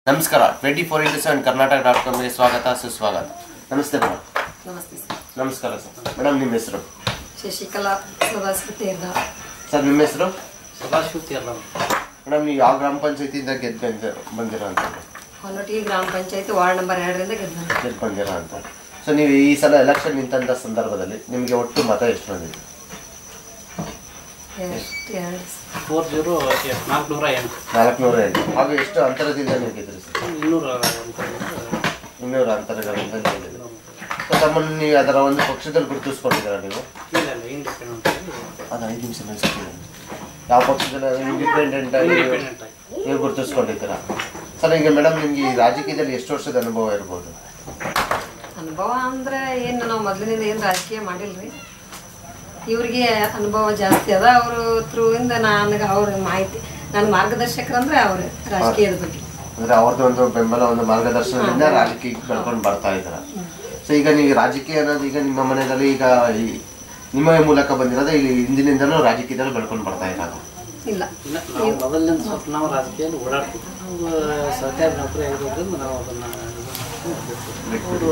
ನಮಸ್ಕಾರ twenty four into seven Karnataka dot ಕಾಮ್ಗೆ ಸ್ವಾಗತ ಸುಸ್ವಾಗತ ನಮಸ್ತೆ ಮೇಡಮ್ ನಮಸ್ತೆ ಸರ್ ನಮಸ್ಕಾರ ಸರ್ ಮೇಡಮ್ ನಿಮ್ಮ ಹೆಸರು ಶಶಿಕಲಾ ಸದಾಶಿವತೀರ್ಥ ಸರ್ ನಿಮ್ಮ ಹೆಸರು ಸದಾಶಿವ ತೀರ್ಥ ಮೇಡಮ್ ನೀವು ಯಾವ ಗ್ರಾಮ ಪಂಚಾಯತಿಯಿಂದ ಗೆದ್ದು ಬಂದ ಬಂದಿರೋ ಅಂತ ಹೊನ್ನೊಟ್ಟಿಗೆ ಗ್ರಾಮ ಪಂಚಾಯತ್ ವಾರ್ಡ್ ನಂಬರ್ ಎರಡರಿಂದ ಗೆದ್ದು ಬಂದೆ. ಗೆದ್ದು ಬಂದಿರೋ ಅಂತ ಸೊ ನೀವು ಈ ಸಲ ಎಲೆಕ್ಷನ್ ನಿಂತಂಥ ಸಂದರ್ಭದಲ್ಲಿ ನಿಮಗೆ ಒಟ್ಟು ಮತ ಎಷ್ಟು ಬಂದಿದೆ ಎಷ್ಟು ಎರಡು ಫೋರ್ ಜೀರೋ ನಾಲ್ಕುನೂರ ಎಂಟು ನಾಲ್ಕುನೂರ ಎಂಟು ಹಾಗೂ ಎಷ್ಟು ಅಂತರದಿಂದ ನೀವು ಗೆದ್ರಿ ಸರ್ ಇನ್ನೂರ ಇನ್ನೂರು ಅಂತರಗಳಿಂದ ನೀವು ಗೆದ್ರಿ ಸೊ ತಮ್ಮನ್ನು ನೀವು ಅದರ ಒಂದು ಪಕ್ಷದಲ್ಲಿ ಗುರುತಿಸ್ಕೊಂಡಿದ್ದೀರಾ ನೀವು ಇಲ್ಲ ಇಲ್ಲ ಇಂಡಿಪೆಂಡೆಂಟ್ ಅದು ಐದು ನಿಮಿಷ ನಿಲ್ಸ್ತೀನಿ. ಯಾವ ಪಕ್ಷದಲ್ಲಿ ಇಂಡಿಪೆಂಡೆಂಟ್ ಆಗಿ ಇಂಡಿಪೆಂಡೆಂಟ್ ಆಗಿ ನೀವು ಗುರುತಿಸ್ಕೊಂಡಿದ್ದೀರಾ ಸರ್ ಈಗ ಮೇಡಮ್ ನಿಮ್ಗೆ ಈ ರಾಜಕೀಯದಲ್ಲಿ ಎಷ್ಟು ವರ್ಷದ ಅನುಭವ ಇರ್ಬೋದು ಅನುಭವ ಅಂದ್ರೆ ಏನು ನಾವು ಮೊದಲಿನಿಂದ ಏನು ರಾಜಕೀಯ ಮಾಡಿಲ್ರಿ ಇವ್ರಿಗೆ ಅನುಭವ ಜಾಸ್ತಿ ಅದ ಅವರು ಥ್ರೂ ಇಂದ ನನಗೆ ಅವ್ರ ಮಾಹಿತಿ ನನ್ನ ಮಾರ್ಗದರ್ಶಕರಂದ್ರೆ ಅವ್ರ ರಾಜಕೀಯದ ಬಗ್ಗೆ ಅಂದ್ರೆ ಅವ್ರದ್ದು ಒಂದು ಬೆಂಬಲ ಒಂದು ಮಾರ್ಗದರ್ಶನದಿಂದ ರಾಜಕೀಯಕ್ಕೆ ಬೆಳ್ಕೊಂಡು ಬರ್ತಾ ಇದ್ದೀರಾ ಸೊ ಈಗ ನೀವು ರಾಜಕೀಯ ಅನ್ನೋದು ಈಗ ನಿಮ್ಮ ಮನೆಯಲ್ಲಿ ಈಗ ಈ ನಿಮ್ಮ ಮೂಲಕ ಬಂದಿರೋದು ಇಲ್ಲಿ ಹಿಂದಿನಿಂದಲೂ ರಾಜಕೀಯದಲ್ಲಿ ಬೆಳ್ಕೊಂಡು ಬರ್ತಾ ಇರೋದು ಇಲ್ಲ ಇಲ್ಲ ನಾವು ಮೊದಲಿನಿಂದ ಸ್ವಲ್ಪ ನಾವು ರಾಜಕೀಯದಲ್ಲಿ ಓಡಾಡ್ತೀವಿ ನಾವು ಸರ್ಕಾರಿ ನೌಕರಿ ಆಗಿರೋದ್ರಿಂದ ನಾವು ಅದನ್ನು ಅವರು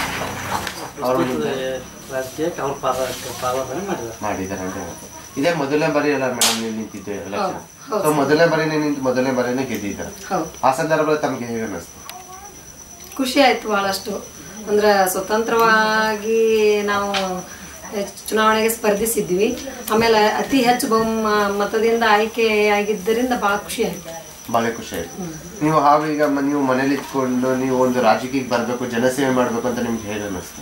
ಅವ್ರು ರಾಜಕೀಯಕ್ಕೆ ಅವ್ರ ಪಾದ ಪಾದಾರ್ಪಣೆ ಮಾಡಿದ್ದಾರೆ ಮಾಡಿದ್ದಾರೆ ಅಂತ ಹೇಳಿ. ಇದೇ ಮೊದಲನೇ ಬಾರಿ ಅಲ್ಲ ಮೇಡಮ್ ನೀವು ನಿಂತಿದ್ದು ಎಲೆಕ್ಷನ್ ಹೌದು. ಸೊ ಮೊದಲನೇ ಬಾರಿನೇ ನಿಂತು ಮೊದಲನೇ ಬಾರಿನೇ ಗೆದ್ದಿದ್ದಾರೆ ಹೌದು ಆ ಸಂದರ್ಭದಲ್ಲಿ ತಮಗೆ ಹೇಗೆ ಅನ್ನಿಸ್ತು ಖುಷಿ ಆಯ್ತು ಬಹಳಷ್ಟು ಅಂದ್ರೆ ಸ್ವತಂತ್ರವಾಗಿ ನಾವು ಚುನಾವಣೆಗೆ ಸ್ಪರ್ಧಿಸಿದ್ವಿ ಆಮೇಲೆ ಅತಿ ಹೆಚ್ಚು ಬಹುಮ ಮತದಿಂದ ಆಯ್ಕೆ ಆಗಿದ್ದರಿಂದ ಬಹಳ ಖುಷಿ ಆಯ್ತು ಬಹಳ ಖುಷಿ ಆಯ್ತು ನೀವು ಹಾಗೂ ಈಗ ಮ- ನೀವು ಮನೇಲಿ ಇಟ್ಕೊಂಡು ನೀವು ಒಂದು ರಾಜಕೀಯಕ್ಕೆ ಬರಬೇಕು ಜನಸೇವೆ ಮಾಡಬೇಕು ಅಂತ ನಿಮ್ಗೆ ಹೇಗೆ ಅನ್ನಿಸ್ತು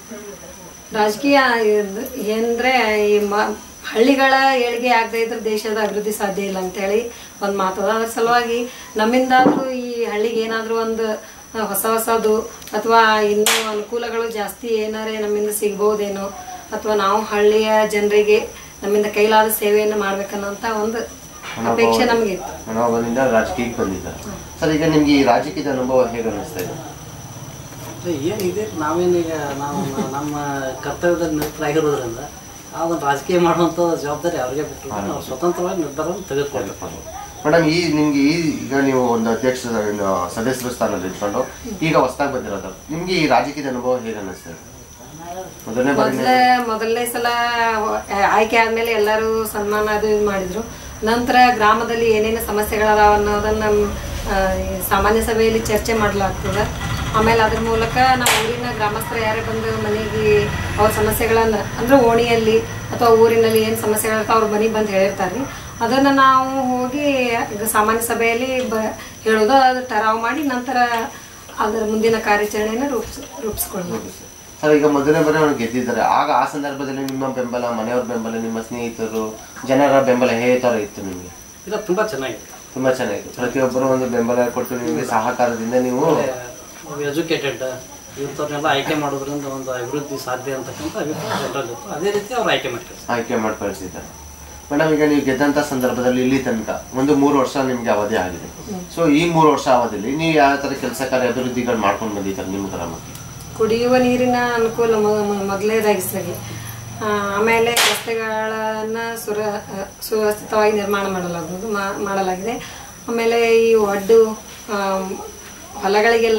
ರಾಜಕೀಯ ಇದ್- ಏನ್ದ್ರೆ ಈ ಮ ಹಳ್ಳಿಗಳ ಏಳಿಗೆ ಆಗದೆ ಇದ್ರೆ ದೇಶದ ಅಭಿವೃದ್ಧಿ ಸಾಧ್ಯ ಇಲ್ಲ ಅಂತೇಳಿ ಒಂದು ಮಾತದ ಅದ್ರ ಸಲುವಾಗಿ ನಮ್ಮಿಂದಾದ್ರೂ ಈ ಹಳ್ಳಿಗೆ ಏನಾದ್ರೂ ಒಂದು ಆ, ಹೊಸ ಹೊಸದು ಅಥವಾ ಇನ್ನೂ ಅನುಕೂಲಗಳು ಜಾಸ್ತಿ ಏನಾರೇ ನಮ್ಮಿಂದ ಸಿಗ್ಬೋದೇನೋ ಅಥವಾ ನಾವು ಹಳ್ಳಿಯ ಜನರಿಗೆ ನಮ್ಮಿಂದ ಕೈಲಾದ ಸೇವೆಯನ್ನು ಮಾಡ್ಬೇಕನ್ನೋಂಥ ಒಂದು ಅಪೇಕ್ಷೆ ನಮಗೆ ಇತ್ತು ಮನೋಭಾವದಿಂದ ರಾಜಕೀಯಕ್ಕೆ ಬಂದಿದ್ದಾರೆ ಸರ್ ಈಗ ನಿಮ್ಗೆ ಈ ರಾಜಕೀಯದ ಅನುಭವ ಹೇಗೆ ಅನ್ನಿಸ್ತಾ ಇದೆ ಅದೇ ಏನಿದೆ ನಾವೇನೀಗ ನಾವು ನಮ್ಮ ಕರ್ತವ್ಯದಲ್ಲಿ ನಿರತರಾಗಿರೋದ್ರಿಂದ ಆ ಒಂದು ರಾಜಕೀಯ ಮಾಡುವಂಥ ಜವಾಬ್ದಾರಿ ಅವ್ರಿಗೆ ಬಿಟ್ಟು ನಾವು ಸ್ವತಂತ್ರವಾಗಿ ನಿರ್ಧಾರವನ್ನು ತೆಗೆದುಕೊಳ್ಬೇಕು ಮೇಡಮ್ ಈ ನಿಮ್ಗೆ ಈ ಈಗ ನೀವು ಒಂದು ಅಧ್ಯಕ್ಷ ಒಂದು ಸದಸ್ಯರ ಸ್ಥಾನದಲ್ಲಿ ಇಟ್ಕೊಂಡು ಈಗ ಹೊಸದಾಗಿ ಬಂದಿರೋದು ನಿಮ್ಗೆ ಈ ರಾಜಕೀಯದ ಅನುಭವ ಹೇಗೆ ಅನ್ನಿಸ್ತಾ ಇದೆ ಮೊದಲನೇ ಬಾರಿ ಮೊದಲೇ ಮೊದಲನೇ ಸಲ ಆಯ್ಕೆ ಆದ್ಮೇಲೆ ಎಲ್ಲರೂ ಸನ್ಮಾನ ಅದು ಇದು ಮಾಡಿದ್ರು ನಂತರ ಗ್ರಾಮದಲ್ಲಿ ಏನೇನು ಸಮಸ್ಯೆಗಳದಾವ ಅನ್ನೋದನ್ನ ಆ, ಈ ಸಾಮಾನ್ಯ ಸಭೆಯಲ್ಲಿ ಚರ್ಚೆ ಮಾಡಲಾಗ್ತದೆ ಆಮೇಲೆ ಅದ್ರ ಮೂಲಕ ನಾವು ಊರಿನ ಗ್ರಾಮಸ್ಥರು ಯಾರೇ ಬಂದು ಮನೆಗೆ ಅವ್ರ ಸಮಸ್ಯೆಗಳನ್ನ ಅಂದ್ರೆ ಓಣಿಯಲ್ಲಿ ಅಥವಾ ಊರಿನಲ್ಲಿ ಏನು ಸಮಸ್ಯೆಗಳಿರ್ತಾವ ಅವ್ರ ಮನೆಗೆ ಬಂದು ಹೇಳಿರ್ತಾರೆ ಅದನ್ನ ನಾವು ಹೋಗಿ ಈಗ ಸಾಮಾನ್ಯ ಸಭೆಯಲ್ಲಿ ಬ ಹೇಳೋದು ಅದು ಟರಾವ್ ಮಾಡಿ ನಂತರ ಅದರ ಮುಂದಿನ ಕಾರ್ಯಾಚರಣೆಯನ್ನು ರೂಪಿಸ್ ರೂಪಿಸ್ಕೊಳ್ಳೋದು ಸರ್ ಈಗ ಮೊದಲನೇ ಬಾರಿ ಅವ್ರು ಗೆದ್ದಿದ್ದಾರೆ ಆಗ ಆ ಸಂದರ್ಭದಲ್ಲಿ ನಿಮ್ಮ ಬೆಂಬಲ ಮನೆಯವ್ರ ಬೆಂಬಲ ನಿಮ್ಮ ಸ್ನೇಹಿತರು ಜನರ ಬೆಂಬಲ ಹೇಗೆ ತರ ಇತ್ತು ನಿಮಗೆ ಇಲ್ಲ ತುಂಬ ಚೆನ್ನಾಗಿದೆ ತುಂಬಾ ಚೆನ್ನಾಗಿತ್ತು ಪ್ರತಿಯೊಬ್ಬರು ಒಂದು ಬೆಂಬಲ ಕೊಟ್ಟು ನಿಮಗೆ ಸಹಕಾರದಿಂದ ನೀವು ಎಜುಕೇಟೆಡ್ ಇಂಥವ್ರನ್ನೆಲ್ಲ ಆಯ್ಕೆ ಮಾಡೋದ್ರಿಂದ ಒಂದು ಅಭಿವೃದ್ಧಿ ಸಾಧ್ಯ ಅಂತಕ್ಕಂಥ ಅಭಿಪ್ರಾಯ ಜನರಲ್ಲಿತ್ತು ಅದೇ ರೀತಿ ಅವ್ರು ಆಯ್ಕೆ ಮಾಡ್ತಾರೆ ಆಯ್ಕೆ ಮಾಡಿ ಕಳಿಸಿದ್ದಾರೆ ಮೇಡಮ್ ಈಗ ನೀವು ಗೆದ್ದಂತ ಸಂದರ್ಭದಲ್ಲಿ ಇಲ್ಲಿ ತನಕ ಒಂದು ಮೂರು ವರ್ಷ ನಿಮ್ಗೆ ಅವಧಿ ಆಗಿದೆ ಸೊ ಈ ಮೂರು ವರ್ಷ ಅವಧಿಯಲ್ಲಿ ನೀವು ಯಾವ ತರ ಕೆಲಸ ಕಾರ್ಯ ಅಭಿವೃದ್ಧಿಗಳು ಮಾಡ್ಕೊಂಡು ಬಂದಿದ್ದಾರೆ ನಿಮ್ಮ ಗ್ರಾಮಕ್ಕೆ ಕುಡಿಯುವ ನೀರಿನ ಅನುಕೂಲ ಮೊ- ಮೊ- ಮೊದಲನೇದಾಗಿ ಸರಿ ಆ, ಆಮೇಲೆ ರಸ್ತೆಗಳನ್ನ ಸುರ ಆ, ಸುವ್ಯವಸ್ಥಿತವಾಗಿ ನಿರ್ಮಾಣ ಮಾಡಲಾಗುವುದು ಮಾ- ಮಾಡಲಾಗಿದೆ ಆಮೇಲೆ ಈ ಒಡ್ಡು ಆಮ್, ಹೊಲಗಳಿಗೆಲ್ಲ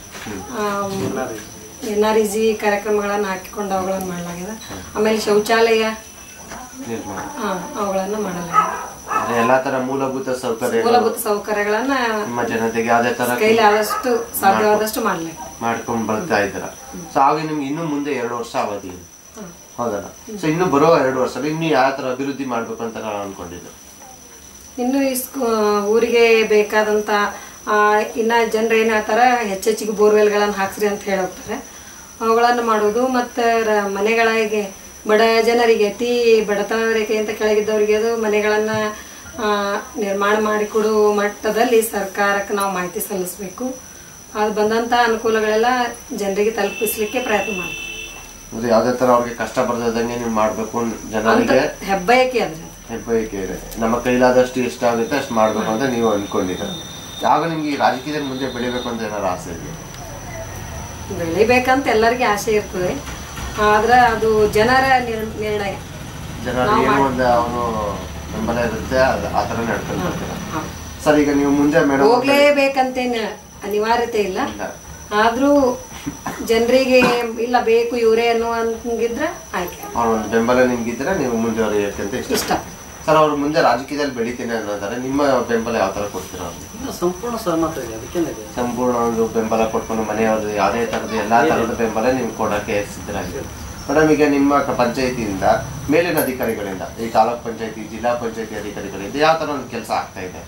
ಎನ್ ಆರ್ ಇ ಜಿ ಕಾರ್ಯಕ್ರಮಗಳನ್ನು ಹಾಕಿಕೊಂಡು ಅವುಗಳನ್ನು ಮಾಡಲಾಗಿದೆ ಆಮೇಲೆ ಶೌಚಾಲಯ ನಿರ್ಮಾಣ ಆ, ಅವುಗಳನ್ನು ಮಾಡಲಾಗಿದೆ ಅಂದ್ರೆ ಎಲ್ಲಾ ತರ ಮೂಲಭೂತ ಸೌಕರ್ಯ ಮೂಲಭೂತ ಸೌಕರ್ಯಗಳನ್ನ ನಿಮ್ಮ ಜನತೆಗೆ ಯಾವುದೇ ತರ ಕೈಲಿ ಆದಷ್ಟು ಸಾಧ್ಯವಾದಷ್ಟು ಮಾಡಲಾಗಿದೆ ಮಾಡ್ಕೊಂಡು ಬರ್ತಾ ಇದ್ದೀರಾ ಸೊ ಆಗ ನಿಮ್ಗೆ ಇನ್ನು ಮುಂದೆ ಎರಡು ವರ್ಷ ಅವಧಿ ಇದೆ ಹೌದಲ್ಲ ಸೊ ಇನ್ನು ಬರೋ ಎರಡು ವರ್ಷ ಇನ್ನು ಯಾವ ತರ ಅಭಿವೃದ್ಧಿ ಮಾಡ್ಬೇಕು ಅಂತ ನಾನು ಅನ್ಕೊಂಡಿದ್ದೆ ಇನ್ನು ಈ ಸ್ಕೂ- ಊರಿಗೆ ಬೇಕಾದಂತ ಆ, ಇನ್ನ ಜನರು ಏನ್ ಹೇಳ್ತಾರ ಹೆಚ್ಚೆಚ್ಚಿಗೆ ಬೋರ್ವೆಲ್ಗಳನ್ನು ಹಾಕ್ಸ್ರಿ ಅಂತ ಹೇಳಿ ಹೋಗ್ತಾರೆ ಅವುಗಳನ್ನು ಮಾಡೋದು ಮತ್ತು ಮನೆಗಳಿಗೆ ಬಡ ಜನರಿಗೆ ಅತಿ ಬಡತನ ರೇಖೆಯಿಂದ ಕೆಳಗಿದ್ದವರಿಗೆ ಅದು ಮನೆಗಳನ್ನ ಆ, ನಿರ್ಮಾಣ ಮಾಡಿಕೊಡುವ ಮಟ್ಟದಲ್ಲಿ ಸರ್ಕಾರಕ್ಕೆ ನಾವು ಮಾಹಿತಿ ಸಲ್ಲಿಸಬೇಕು ಅದು ಬಂದಂತ ಅನುಕೂಲಗಳೆಲ್ಲ ಜನರಿಗೆ ತಲುಪಿಸ್ಲಿಕ್ಕೆ ಪ್ರಯತ್ನ ಮಾಡ್ತೀವಿ ಅಂದ್ರೆ ಯಾವ್ದೇ ತರ ಅವ್ರಿಗೆ ಕಷ್ಟ ಬರ್ದಂಗೆ ನೀವು ಮಾಡ್ಬೇಕು ಜನರಿಗೆ ಹೆಬ್ಬಯಕೆ ಅದ್ರ ಹೆಬ್ಬಯಕೆ ಇದೆ ನಮ್ಮ ಕೈಲಾದಷ್ಟು ಎಷ್ಟಾಗುತ್ತೆ ಅಷ್ಟು ಮಾಡ್ಬೇಕು ಅಂತ ನೀವು ಅನ್ಕೊಂಡಿದ್ದೀರ ಆಗ ನಿಮ್ಗೆ ಈ ರಾಜಕೀಯದಲ್ಲಿ ಮುಂದೆ ಬೆಳಿಬೇಕು ಅಂತ ಏನಾರು ಆಸೆ ಇದೆ ಬೆಳಿಬೇಕಂತ ಎಲ್ಲರಿಗೆ ಆಸೆ ಇರ್ತದೆ ಆದ್ರೆ ಅದು ಜನರ ನಿರ್- ನಿರ್ಣಯ ಜನರು ಏನೋ ಒಂದು ಅವನು ಬೆಂಬಲ ಇರುತ್ತೆ ಅದು ಆ ಥರ ನಡ್ಕೊಂಡು ಬರ್ತೀರ ಹ. ಸರ್ ಈಗ ನೀವು ಮುಂದೆ ಮೇಡಮ್ ಹೋಗ್ಲೇಬೇಕಂತೇನ ಅನಿವಾರ್ಯತೆ ಇಲ್ಲ ಇಲ್ಲ ಆದ್ರೂ ಜನರಿಗೆ ಇಲ್ಲ ಬೇಕು ಇವರೇ ಅನ್ನುವಂಗಿದ್ರೆ ಆಯ್ಕೆ ಅವ್ರ ಒಂದು ಬೆಂಬಲ ನಿಮ್ಗಿದ್ರೆ ನೀವು ಮುಂದುವರಿಯಕ್ಕೆ ಅಂತ ಇಷ್ಟ ಇಷ್ಟ ಸರ್ ಅವ್ರು ಮುಂದೆ ರಾಜಕೀಯದಲ್ಲಿ ಬೆಳಿತೀನಿ ಅನ್ನೋದಾರೆ ನಿಮ್ಮ ಬೆಂಬಲ ಯಾವ ತರ ಕೊಡ್ತೀರಾ ಅವ್ರಿಗೆ ಇಲ್ಲ, ಸಂಪೂರ್ಣ ಸಹಮತ ಇದೆ ಅದಕ್ಕೇನಿದೆ ಸಂಪೂರ್ಣ ಒಂದು ಬೆಂಬಲ ಕೊಟ್ಕೊಂಡು ಮನೆಯವ್ರದ್ದು ಯಾವುದೇ ತರದ ಎಲ್ಲಾ ತರದ ಬೆಂಬಲ ನೀವು ಕೊಡಕ್ಕೆ ಸಿದ್ಧರಾಗಿದೆ ಮೇಡಮ್ ಈಗ ನಿಮ್ಮ ಕ- ಪಂಚಾಯತಿಯಿಂದ ಮೇಲಿನ ಅಧಿಕಾರಿಗಳಿಂದ ಈ ತಾಲೂಕ್ ಪಂಚಾಯತಿ ಜಿಲ್ಲಾ ಪಂಚಾಯತಿ ಅಧಿಕಾರಿಗಳಿಂದ ಯಾವ ತರ ಒಂದು ಕೆಲಸ ಆಗ್ತಾ ಇದೆ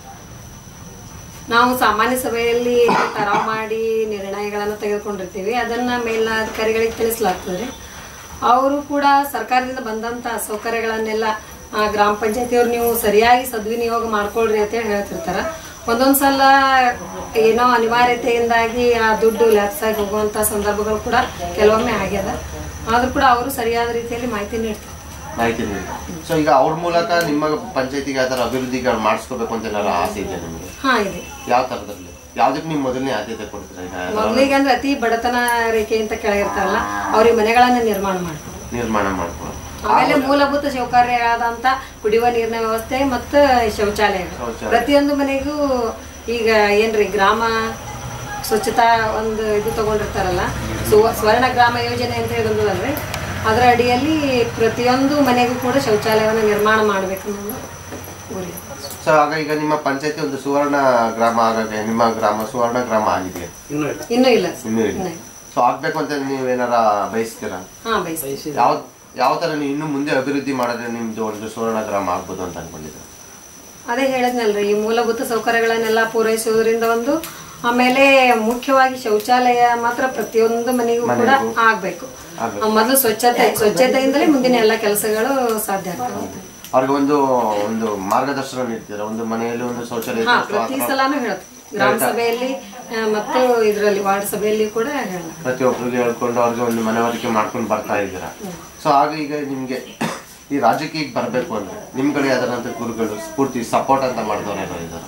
ನಾವು ಸಾಮಾನ್ಯ ಸಭೆಯಲ್ಲಿ ತರಾವ್ ಮಾಡಿ ನಿರ್ಣಯಗಳನ್ನು ತೆಗೆದುಕೊಂಡಿರ್ತೀವಿ ಅದನ್ನ ಮೇಲಧಿಕಾರಿಗಳಿಗೆ ತಿಳಿಸಲಾಗ್ತದೆ ಅವರು ಕೂಡ ಸರ್ಕಾರದಿಂದ ಬಂದಂತ ಸೌಕರ್ಯಗಳನ್ನೆಲ್ಲ ಆ, ಗ್ರಾಮ ಪಂಚಾಯತಿಯವ್ರು ನೀವು ಸರಿಯಾಗಿ ಸದ್ವಿನಿಯೋಗ ಮಾಡ್ಕೊಳ್ರಿ ಅಂತೇಳಿ ಹೇಳ್ತಿರ್ತಾರ ಒಂದೊಂದ್ ಸಲ ಏನೋ ಅನಿವಾರ್ಯತೆಯಿಂದಾಗಿ ಆ ದುಡ್ಡು ಲ್ಯಾಪ್ಸ್ ಆಗಿ ಹೋಗುವಂತ ಸಂದರ್ಭಗಳು ಕೂಡ ಕೆಲವೊಮ್ಮೆ ಆಗ್ಯದ ಆದ್ರೂ ಕೂಡ ಅವರು ಸರಿಯಾದ ರೀತಿಯಲ್ಲಿ ಮಾಹಿತಿ ನೀಡ್ತಾರೆ ಮಾಹಿತಿ ನೀಡಿ ಸೊ ಈಗ ಅವ್ರ ಮೂಲಕ ನಿಮ್ಮ ಪಂಚಾಯತಿಗೆ ಯಾವ ತರ ಅಭಿವೃದ್ಧಿಗಳು ಮಾಡಿಸ್ಕೋಬೇಕು ಅಂತ ಏನಾರ ಆಸೆ ಇದೆ ನಿಮಗೆ ಹಾ ಇದೆ ಯಾವ ತರದಲ್ಲಿ ಯಾವ್ದಕ್ಕೆ ನೀವು ಮೊದಲನೇ ಆದ್ಯತೆ ಕೊಡ್ತೀರಾ ಈಗ ಮೊದಲಿಗೆ ಅಂದ್ರೆ ಅತಿ ಬಡತನ ರೇಖೆಯಿಂದ ಕೆಳಗಿರ್ತಾರಲ್ಲ ಅವ್ರಿಗೆ ಮನೆಗಳನ್ನ ನಿರ್ಮಾಣ ಮಾಡ್ತಾರೆ ನಿರ್ಮಾಣ ಮಾಡ್ಕೊಳ್ಳೋದು ಆಮೇಲೆ ಮೂಲಭೂತ ಸೌಕರ್ಯವಾದಂತ ಕುಡಿಯುವ ನೀರಿನ ವ್ಯವಸ್ಥೆ ಮತ್ತು ಶೌಚಾಲಯಗಳು ಶೌಚಾಲಯ. ಪ್ರತಿಯೊಂದು ಮನೆಗೂ ಈಗ ಏನ್ರಿ ಗ್ರಾಮ ಸ್ವಚ್ಛತಾ ಒಂದು ಇದು ತಗೊಂಡಿರ್ತಾರಲ್ಲ ಸುವ- ಸ್ವರ್ಣ ಗ್ರಾಮ ಯೋಜನೆ ಅಂತ ಹೇಳಿ ಬಂದದಲ್ರಿ ಅದರ ಅಡಿಯಲ್ಲಿ ಪ್ರತಿಯೊಂದು ಮನೆಗೂ ಕೂಡ ಶೌಚಾಲಯವನ್ನು ನಿರ್ಮಾಣ ಮಾಡ್ಬೇಕು ಅನ್ನೋದು ಗುರಿ ಸೊ ಆಗ ಈಗ ನಿಮ್ಮ ಪಂಚಾಯತಿ ಒಂದು ಸುವರ್ಣ ಗ್ರಾಮ ಆಗಾಗ ನಿಮ್ಮ ಗ್ರಾಮ ಸುವರ್ಣ ಗ್ರಾಮ ಆಗಿದೆ ಇನ್ನೂ ಇಲ್ಲ ಇನ್ನೂ ಇಲ್ಲ ಇನ್ನೂ ಇಲ್ಲ ಸೊ ಆಗ್ಬೇಕು ಅಂತ ನೀವೇನಾರ ಬಯಸ್ತೀರಾ ಹಾ ಬಯಸಿ ಬಯಸಿದ ಯಾವ ಯಾವ ತರ ನೀವು ಇನ್ನು ಮುಂದೆ ಅಭಿವೃದ್ಧಿ ಮಾಡಿದ್ರೆ ನಿಮ್ದು ಒಂದು ಸುವರ್ಣ ಗ್ರಾಮ ಆಗ್ಬೋದು ಅಂತ ಅನ್ಕೊಂಡಿದ್ದೀರಾ ಅದೇ ಹೇಳಿದ್ನಲ್ರಿ ಈ ಮೂಲಭೂತ ಸೌಕರ್ಯಗಳನ್ನೆಲ್ಲ ಪೂರೈಸುವುದರಿಂದ ಒಂದು ಆಮೇಲೆ ಮುಖ್ಯವಾಗಿ ಶೌಚಾಲಯ ಮಾತ್ರ ಪ್ರತಿಯೊಂದು ಮನೆಗೂ ಕೂಡ ಆಗ್ಬೇಕು ಆಗ್ಬೇಕು. ಆ, ಮೊದಲು ಸ್ವಚ್ಛತೆ ಸ್ವಚ್ಛತೆಯಿಂದಲೇ ಮುಂದಿನ ಎಲ್ಲ ಕೆಲಸಗಳು ಸಾಧ್ಯ ಆಗ್ತವೆ ಅವ್ರಿಗೆ ಒಂದು ಒಂದು ಮಾರ್ಗದರ್ಶನ ನೀಡ್ತೀರಾ ಒಂದು ಮನೆಯಲ್ಲಿ ಒಂದು ಶೌಚಾಲಯ ಹಾ ಇದ್ರೆ ಪ್ರತಿ ಸಲಾನು ಹೇಳ್ತೀವಿ ಗ್ರಾಮ ಸಭೆಯಲ್ಲಿ ಆ, ಮತ್ತು ಇದರಲ್ಲಿ ವಾರ್ಡ್ ಸಭೆಯಲ್ಲಿ ಕೂಡ ಹೇಳ ಪ್ರತಿಯೊಬ್ಬರಿಗೆ ಹೇಳ್ಕೊಂಡು ಅವ್ರಿಗೆ ಒಂದು ಮನವರಿಕೆ ಮಾಡ್ಕೊಂಡು ಬರ್ತಾ ಇದ್ದೀರಾ ಸೊ ಆಗ ಈಗ ನಿಮ್ಗೆ ಈ ರಾಜಕೀಯಕ್ಕೆ ಬರಬೇಕು ಅಂದ್ರೆ ನಿಮ್ ಕಡೆ ಯಾವ್ದಾರಂತ ಗುರುಗಳು ಸ್ಫೂರ್ತಿ ಸಪೋರ್ಟ್ ಅಂತ ಮಾಡಿದವ್ರು ಏನೋ ಇದಾರ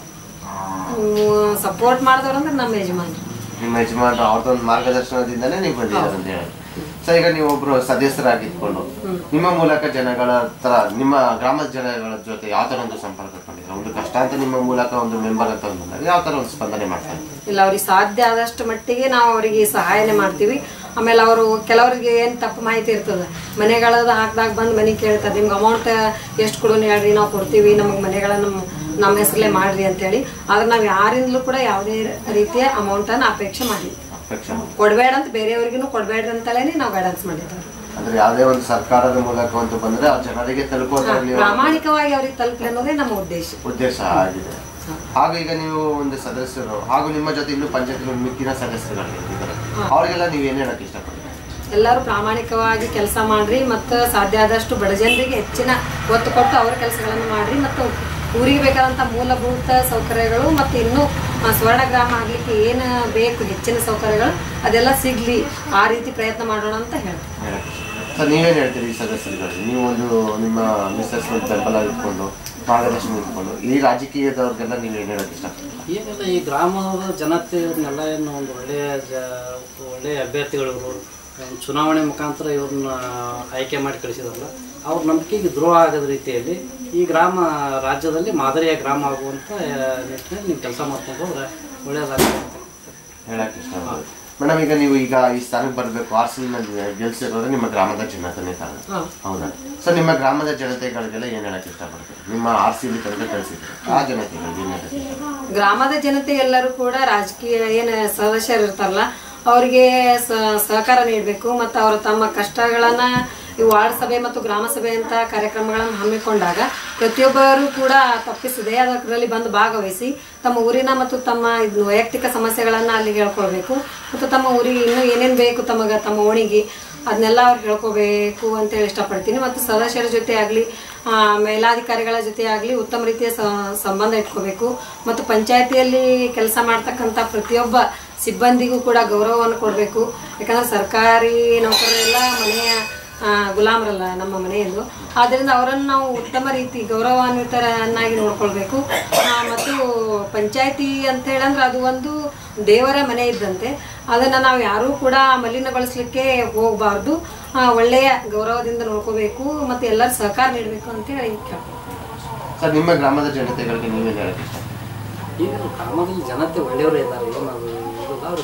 ಸಪೋರ್ಟ್ ಮಾಡಿದವ್ರಂದ್ರೆ ನಮ್ಮ ಯಜಮಾನ್ರು ನಿಮ್ಮ ಯಜಮಾನ್ರು ಅವ್ರದ್ದೊಂದು ಮಾರ್ಗದರ್ಶನದಿಂದನೇ ನೀವು ಬಂದಿದ್ದೀರ ಅಂತ ಹೇಳಿ ಸೊ ಈಗ ನೀವು ಒಬ್ರು ಸದಸ್ಯರಾಗಿದ್ಕೊಂಡು ನಿಮ್ಮ ಮೂಲಕ ಜನಗಳ ತರ ನಿಮ್ಮ ಗ್ರಾಮದ ಜನಗಳ ಜೊತೆ ಯಾವ ತರ ಒಂದು ಸಂಪರ್ಕ ಇಟ್ಕೊಂಡಿದ್ದೀರಾ ಒಂದು ಕಷ್ಟ ಅಂತ ನಿಮ್ಮ ಮೂಲಕ ಒಂದು ಮೆಂಬರ್ ಅಂತ ಬಂದಾಗ ಯಾವ ತರ ಒಂದು ಸ್ಪಂದನೆ ಮಾಡ್ತಾ ಇದ್ದೀರಾ ಇಲ್ಲ ಅವ್ರಿಗೆ ಸಾಧ್ಯ ಆದಷ್ಟು ಮಟ್ಟಿಗೆ ನಾವು ಅವರಿಗೆ ಸಹಾಯನೆ ಮಾಡ್ತೀವಿ ಆಮೇಲೆ ಅವರು ಕೆಲವರಿಗೆ ಏನು ತಪ್ಪು ಮಾಹಿತಿ ಇರ್ತದೆ ಮನೆಗಳದ ಹಾಕಿದಾಗ ಬಂದು ಮನೆ ಕೇಳ್ತಾರೆ ನಿಮ್ಗೆ ಅಮೌಂಟ್ ಎಷ್ಟು ಕೊಡೋಣ ಹೇಳ್ರಿ ನಾವು ಕೊಡ್ತೀವಿ ನಮಗೆ ಮನೆಗಳನ್ನ ನಮ್ಮ ಹೆಸರಲ್ಲೇ ಮಾಡ್ರಿ ಅಂತೇಳಿ ಆದ್ರೆ ನಾವು ಯಾರಿಂದಲೂ ಕೂಡ ಯಾವುದೇ ರೀತಿಯ ಅಮೌಂಟನ್ನು ಅಪೇಕ್ಷೆ ಮಾಡಿದ್ವಿ ಅಪೇಕ್ಷೆ ಕೊಡಬೇಡ ಅಂತ ಬೇರೆಯವ್ರಿಗೂ ಕೊಡಬೇಡ್ರಿ ಅಂತಲೇ ನಾವು ಗೈಡೆನ್ಸ್ ಮಾಡಿದ್ದೇವೆ ಅಂದ್ರೆ ಯಾವುದೇ ಒಂದು ಸರ್ಕಾರದ ಮೂಲಕ ಒಂದು ಬಂದ್ರೆ ಆ ಜನರಿಗೆ ತಲುಪೋದ್ರಲ್ಲಿ ಪ್ರಾಮಾಣಿಕವಾಗಿ ಅವ್ರಿಗೆ ತಲುಪಲಿ ಅನ್ನೋದೇ ನಮ್ಮ ಉದ್ದೇಶ ಉದ್ದೇಶ ಆಗಿದೆ ಹಾಗೂ ಈಗ ನೀವು ಒಂದು ಸದಸ್ಯರು ಹಾಗೂ ನಿಮ್ಮ ಜೊತೆ ಇನ್ನು ಪಂಚಾಯತ್ ಮಿಕ್ಕಿನ ಸದಸ್ಯರುಗಳಿದ್ದಾರೆ ಅವರಿಗೆಲ್ಲ ನೀವು ಏನ್ ಹೇಳಕ್ ಇಷ್ಟಪಡ್ತೀರಿ ಎಲ್ಲರೂ ಪ್ರಾಮಾಣಿಕವಾಗಿ ಕೆಲಸ ಮಾಡ್ರಿ ಮತ್ತು ಸಾಧ್ಯ ಆದಷ್ಟು ಬಡ ಜನರಿಗೆ ಹೆಚ್ಚಿನ ಒತ್ತು ಕೊಟ್ಟು ಅವರ ಕೆಲಸಗಳನ್ನು ಮಾಡ್ರಿ ಮತ್ತು ಊರಿಗೆ ಬೇಕಾದಂಥ ಮೂಲಭೂತ ಸೌಕರ್ಯಗಳು ಮತ್ತು ಇನ್ನೂ ಆ, ಸ್ವರ್ಣ ಗ್ರಾಮ ಆಗಲಿಕ್ಕೆ ಏನು ಬೇಕು ಹೆಚ್ಚಿನ ಸೌಕರ್ಯಗಳು ಅದೆಲ್ಲ ಸಿಗ್ಲಿ ಆ ರೀತಿ ಪ್ರಯತ್ನ ಮಾಡೋಣ ಅಂತ ಹೇಳ್ತೀನಿ ಸರ್ ನೀವೇನ್ ಹೇಳ್ತೀರಿ ಈ ಸದಸ್ಯರುಗಳಿಗೆ ನೀವು ಒಂದು ನಿಮ್ಮ ಮಿಸ್ಸಸ್ ಬೆಂಬಲ ಇಟ್ಕೊಂಡು ಮಾರ್ಗದರ್ಶನ ಇಟ್ಕೊಂಡು ಈ ರಾಜಕೀಯದವ್ರಿಗೆಲ್ಲ ನೀವು ಏನ್ ಹೇಳಕ್ ಇಷ್ಟಪಡ್ತೀರಿ ಏನಿಲ್ಲ ಈ ಗ್ರಾಮದ ಜನತೆ ಇವ್ರನ್ನೆಲ್ಲ ಏನು ಒಂದು ಒಳ್ಳೆಯ ಜ ಒಳ್ಳೆಯ ಅಭ್ಯರ್ಥಿಗಳು ಇವರು ಒಂದು ಚುನಾವಣೆ ಮುಖಾಂತರ ಇವ್ರನ್ನ ಆಯ್ಕೆ ಮಾಡಿ ಕಳಿಸಿದ್ರಲ್ಲ ಅವ್ರ ನಂಬಿಕೆಗೆ ದ್ರೋಹ ಆಗದ ರೀತಿಯಲ್ಲಿ ಈ ಗ್ರಾಮ ರಾಜ್ಯದಲ್ಲಿ ಮಾದರಿಯ ಗ್ರಾಮ ಆಗುವಂಥ ನಿಟ್ಟಿನಲ್ಲಿ ನೀವು ಕೆಲಸ ಮಾಡ್ಕೊಂಡು ಹೋದ್ರೆ ಒಳ್ಳೆಯದಾಗುತ್ತೆ ಅಂತ ಹೇಳಕ್ ಇಷ್ಟ ಮೇಡಮ್ ಈಗ ನೀವು ಈಗ ಈ ಸ್ಥಾನಕ್ಕೆ ಬರಬೇಕು ಆರ್ ಸಿ ಗೆಲ್ಸಿರೋದ್ರೆ ನಿಮ್ಮ ಗ್ರಾಮದ ಜನತೆನೇ ಕಾರಣ ಹೌದಾ ಸೊ ನಿಮ್ಮ ಗ್ರಾಮದ ಜನತೆಗಳಿಗೆಲ್ಲ ಏನ್ ಹೇಳಕ್ ಇಷ್ಟಪಡ್ತೀರಿ ನಿಮ್ಮ ಆರ್ ಸಿ ತನಕ ಕಳಿಸಿದ್ರು ಆ ಜನತೆಗಳಿಗೆ ಏನ್ ಹೇಳಕ್ ಇಷ್ಟಪಡ್ತೀರಿ ಗ್ರಾಮದ ಜನತೆ ಎಲ್ಲರೂ ಕೂಡ ರಾಜಕೀಯ ಏನು ಸದಸ್ಯರು ಇರ್ತಾರಲ್ಲ ಅವರಿಗೆ ಸ- ಸಹಕಾರ ನೀಡಬೇಕು ಮತ್ತು ಅವರು ತಮ್ಮ ಕಷ್ಟಗಳನ್ನ ಈ ವಾರ್ಡ್ ಸಭೆ ಮತ್ತು ಗ್ರಾಮ ಸಭೆ ಅಂತ ಕಾರ್ಯಕ್ರಮಗಳನ್ನು ಹಮ್ಮಿಕೊಂಡಾಗ ಪ್ರತಿಯೊಬ್ಬರು ಕೂಡ ತಪ್ಪಿಸದೆ ಅದರಲ್ಲಿ ಬಂದು ಭಾಗವಹಿಸಿ ತಮ್ಮ ಊರಿನ ಮತ್ತು ತಮ್ಮ ಇದ್ನ ವೈಯಕ್ತಿಕ ಸಮಸ್ಯೆಗಳನ್ನು ಅಲ್ಲಿ ಹೇಳ್ಕೊಳ್ಬೇಕು ಮತ್ತು ತಮ್ಮ ಊರಿಗೆ ಇನ್ನೂ ಏನೇನು ಬೇಕು ತಮಗೆ ತಮ್ಮ ಓಣಿಗೆ ಅದನ್ನೆಲ್ಲ ಅವ್ರು ಹೇಳ್ಕೋಬೇಕು ಅಂತೇಳಿ ಇಷ್ಟಪಡ್ತೀನಿ ಮತ್ತು ಸದಸ್ಯರ ಜೊತೆ ಆಗಲಿ ಮೇಲಾಧಿಕಾರಿಗಳ ಜೊತೆ ಆಗಲಿ ಉತ್ತಮ ರೀತಿಯ ಸ- ಸಂಬಂಧ ಇಟ್ಕೋಬೇಕು ಮತ್ತು ಪಂಚಾಯತಿಯಲ್ಲಿ ಕೆಲಸ ಮಾಡ್ತಕ್ಕಂಥ ಪ್ರತಿಯೊಬ್ಬ ಸಿಬ್ಬಂದಿಗೂ ಕೂಡ ಗೌರವವನ್ನು ಕೊಡಬೇಕು ಯಾಕಂದ್ರೆ ಸರ್ಕಾರಿ ನೌಕರರೆಲ್ಲ ಮನೆಯ ಆ, ಗುಲಾಮರಲ್ಲ ನಮ್ಮ ಮನೆಯದು ಆದ್ದರಿಂದ ಅವರನ್ನು ನಾವು ಉತ್ತಮ ರೀತಿ ಗೌರವಾನ್ವಿತರನ್ನಾಗಿ ನೋಡ್ಕೊಳ್ಬೇಕು ಆ, ಮತ್ತು ಪಂಚಾಯತಿ ಅಂತ ಹೇಳಂದ್ರೆ ಅದು ಒಂದು ದೇವರ ಮನೆ ಇದ್ದಂತೆ ಅದನ್ನು ನಾವು ಯಾರೂ ಕೂಡ ಮಲಿನಗೊಳಿಸ್ಲಿಕ್ಕೆ ಹೋಗಬಾರ್ದು ಒಳ್ಳೆಯ ಗೌರವದಿಂದ ನೋಡ್ಕೋಬೇಕು ಮತ್ತು ಎಲ್ಲರ ಸಹಕಾರ ನೀಡಬೇಕು ಅಂತೇಳಿ ಕೇಳ್ಕೊಳ್ತೀನಿ ಸರ್ ನಿಮ್ಮ ಗ್ರಾಮದ ಜನತೆಗಳಿಗೆ ನೀವೇನ್ ಹೇಳಕ್ ಇಷ್ಟ ಈಗ ಗ್ರಾಮದಲ್ಲಿ ಜನತೆ ಒಳ್ಳೆಯವರೇ ಇದ್ದಾರೆ ಏನು ಅದು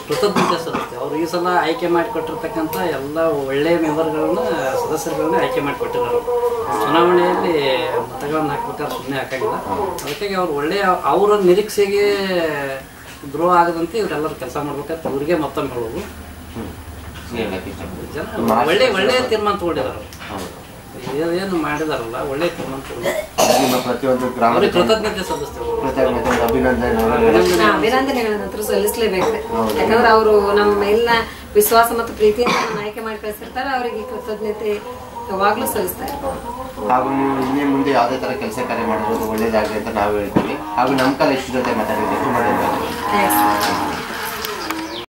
ಕೃತಜ್ಞತೆ ಸಲ್ಲಿಸ್ತೇವೆ ಅವ್ರು ಈ ಸಲ ಆಯ್ಕೆ ಮಾಡಿಕೊಟ್ಟಿರ್ತಕ್ಕಂಥ ಎಲ್ಲ ಒಳ್ಳೆಯ ಮೆಂಬರ್ಗಳನ್ನ ಸದಸ್ಯರುಗಳನ್ನ ಆಯ್ಕೆ ಮಾಡಿಕೊಟ್ಟಿದ್ದಾರೆ ಚುನಾವಣೆಯಲ್ಲಿ ಮತಗಳನ್ನು ಹಾಕ್ಬೇಕಾದ್ರೆ ಸುಮ್ಮನೆ ಹಾಕಂಗಿಲ್ಲ ಅದಕ್ಕಾಗಿ ಅವ್ರು ಒಳ್ಳೆಯ ಅವರ ನಿರೀಕ್ಷೆಗೆ ದ್ರೋಹ ಆಗದಂತೆ ಇವರೆಲ್ಲರೂ ಕೆಲಸ ಮಾಡ್ಬೇಕಂತ ಇವ್ರಿಗೆ ಮತ್ತೊಮ್ಮೆ ಹೇಳೋದು ಹ್ಮ್. ಹೇಳಕ್ ಇಷ್ಟಪಡ್ತೀನಿ. ಜನ ಒಳ್ಳೆ ಒಳ್ಳೆಯ ತೀರ್ಮಾನ ತಗೊಂಡಿದ್ದಾರೆ ಹೌದು. ಏನು ಮಾಡಿದಾರಲ್ಲ ಒಳ್ಳೆಯ ತೀರ್ಮಾನ ತಗೊಂಡಿದ್ದಾರೆ ನಿಮ್ಮ ಪ್ರತಿಯೊಂದು ಗ್ರಾಮದ ಅವ್ರಿಗೆ ಕೃತಜ್ಞತೆ ಸಲ್ಲಿಸ್ತೇವೆ ಕೃತಜ್ಞತೆ ಅಭಿನಂದನೆ ನಾ ಅಭಿನಂದನೆಗಳನ್ನ ಹತ್ರ ಸಲ್ಲಿಸಲೇಬೇಕು ಯಾಕಂದ್ರೆ ಅವರು ನಮ್ಮ ಮೇಲಿನ ವಿಶ್ವಾಸ ಮತ್ತು ಪ್ರೀತಿಯಿಂದ ನಮ್ಮನ್ನ ಆಯ್ಕೆ ಮಾಡಿ ಕಳಿಸಿರ್ತಾರೆ ಅವರಿಗೆ ಕೃತಜ್ಞತೆ ಯಾವಾಗ್ಲೂ ಸಲ್ಲಿಸ್ತಾ ಇರ್ಬೋದು ಹಾಗೂ ನೀವು ಇನ್ನೇ ಮುಂದೆ ಯಾವುದೇ ತರ ಕೆಲಸ ಕಾರ್ಯ ಮಾಡಿರೋದು ಒಳ್ಳೇದಾಗಲಿ ಅಂತ ನಾವು ಹೇಳ್ತೀವಿ ಹಾಗೂ ನಮ್ಮ ಕಲೆ ಇಷ್ಟು ಜೊತೆ ಮಾತಾಡಿದ್ರೆ ತುಂಬ ಧನ್ಯವಾದಗಳು ಥ್ಯಾಂಕ್ಸ್